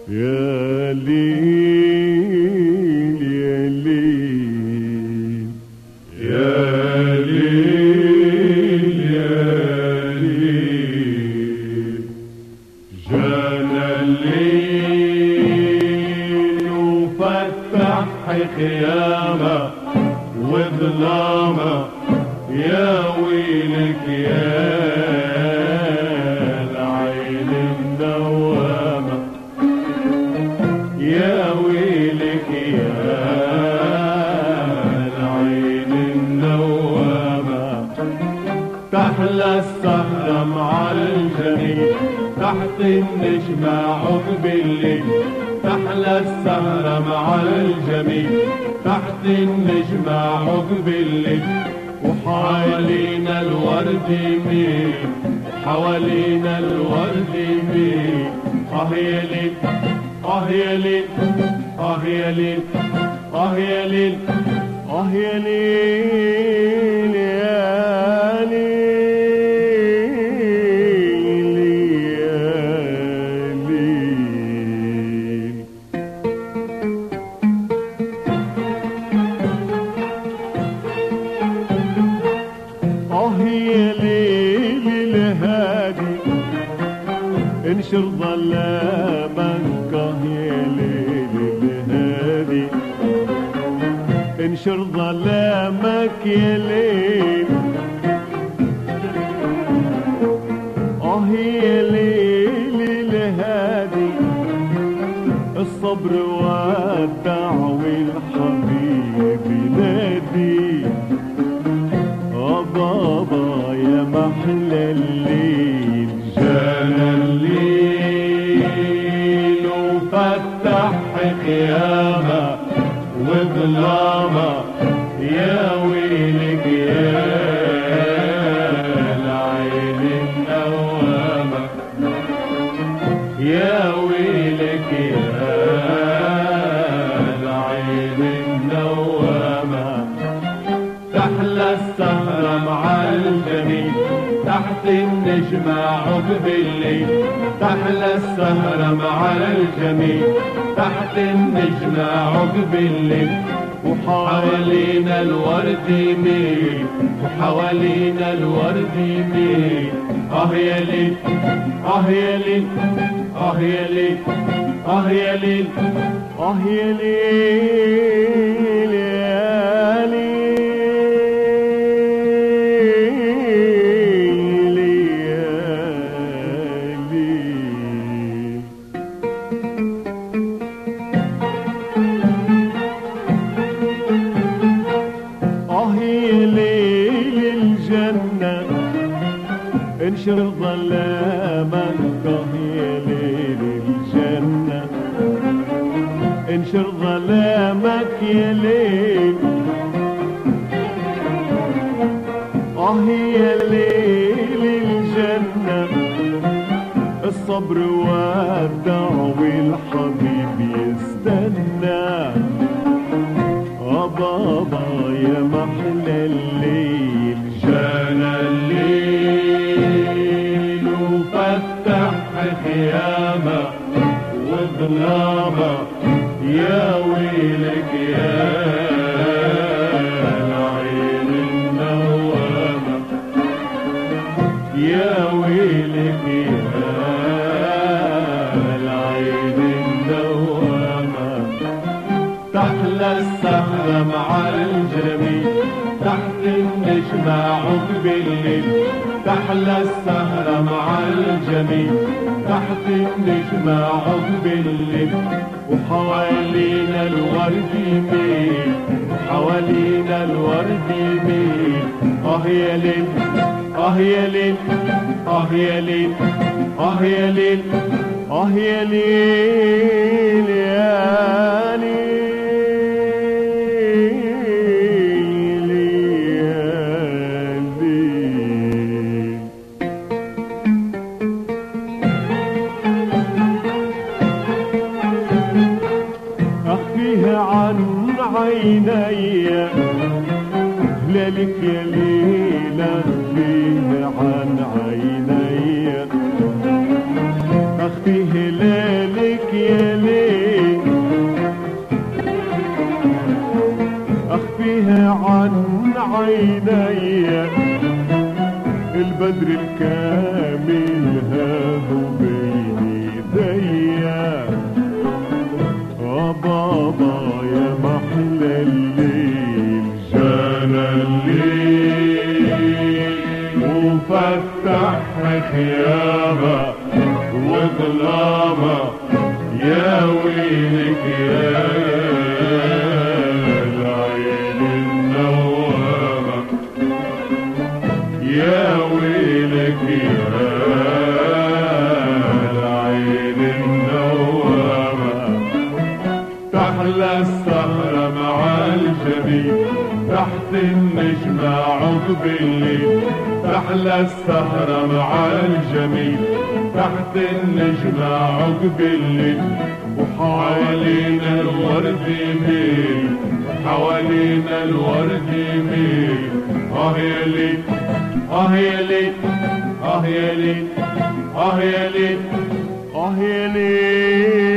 يا ليل يا ليل يا ليل يا ليل جانا الليل وفتح خيامه وظلامه يا ويلك يا العين الدوامة يا ويلك يا العين الدوامة تحلى السهرة مع الجميل تحت النجمة عقب الليل تحلى السهرة مع الجميل تحت النجمة عقب الليل وحوالينا الورد مين حوالينا الورد مين اه يا ليل اه يا ليل اه يا ليل اه يا ليل اه يا ليل يا ليل يا ليل آه يا ليل الهادي انشر ظلامك آه يا ليل الهادي انشر ظلامك يا ليل آه يا ليل الهادي الصبر ودع والحبيب نادي آه بابا يا محلى الليل جانا الليل وفتح خيامة وظلامة يا ويلك يا العين النوامة يا ويلك يا العين النوامة تحلى السهرة مع الجميل تحت النجمة عقب الليل تحلى السهرة مع الجميل تحت النجمة عقب الليل وحوالينا الورد ميل وحوالينا الورد ميل اه يا ليل اه يا ليل اه يا ليل اه يا ليل اه يا ليل يا ليل يا ليل آه يا ليل الجنة انشر ظلامك آه يا ليل الجنة انشر ظلامك يا ليل آه يا ليل الجنة الصبر ودع والحبيب يستنى آه بابا يا محلى الليل جانا الليل وفتح خيامة وظلامة يا ويلك يا العين النوامة يا ويلك يا العين النوامة تحلى السهرة مع الجميل تحت النجمة عقب الليل تحلى السهرة مع الجميل تحت النجمة عقب الليل وحوالينا الورد يميل حوالينا الورد يميل اه يا ليل اه يا ليل اه يا ليل اه يا ليل اه يا ليل يا ليل يا ليل أخفيها عن عيني ليلك يا ليل أخفيها عن عيني أخفيه ليلك يا الكامل هاهو بين ايديا يا بابا يا محلى الليل جانا الليل وفتح خيامة وظلامة يا ويلك يا العين النوامة يا ويلك يا العين النوامة تحلى السهرة مع الجميل تحت النجمة عقب الليل تحلى السهرة مع الجميل تحت النجمة عقب الليل وحوالينا الورد يميل حوالينا الورد يميل اه يا ليل اه يا ليل اه يا ليل اه يا ليل اه يا ليل